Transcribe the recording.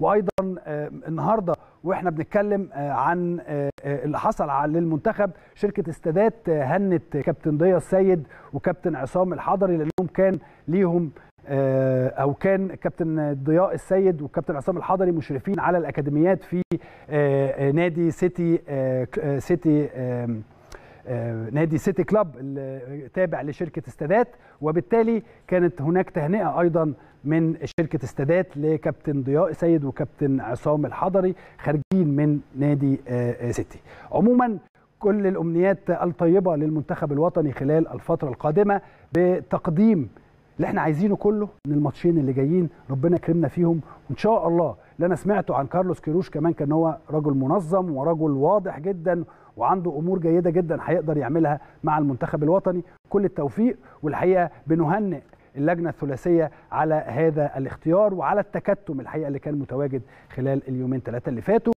وايضا النهارده واحنا بنتكلم عن اللي حصل للمنتخب شركه استادات هنت كابتن ضياء السيد وكابتن عصام الحضري لانهم كان ليهم او كان كابتن ضياء السيد وكابتن عصام الحضري مشرفين على الاكاديميات في نادي سيتي سيتي نادي سيتي كلاب تابع لشركه استادات وبالتالي كانت هناك تهنئه ايضا من شركه استادات لكابتن ضياء السيد وكابتن عصام الحضري خارجين من نادي سيتي عموما كل الامنيات الطيبه للمنتخب الوطني خلال الفتره القادمه بتقديم اللي احنا عايزينه كله من الماتشين اللي جايين ربنا يكرمنا فيهم وان شاء الله اللي انا سمعته عن كارلوس كيروش كمان كان هو رجل منظم ورجل واضح جدا وعنده امور جيده جدا هيقدر يعملها مع المنتخب الوطني كل التوفيق والحقيقه بنهنئ اللجنه الثلاثيه على هذا الاختيار وعلى التكتم الحقيقه اللي كان متواجد خلال اليومين ثلاثه اللي فاتوا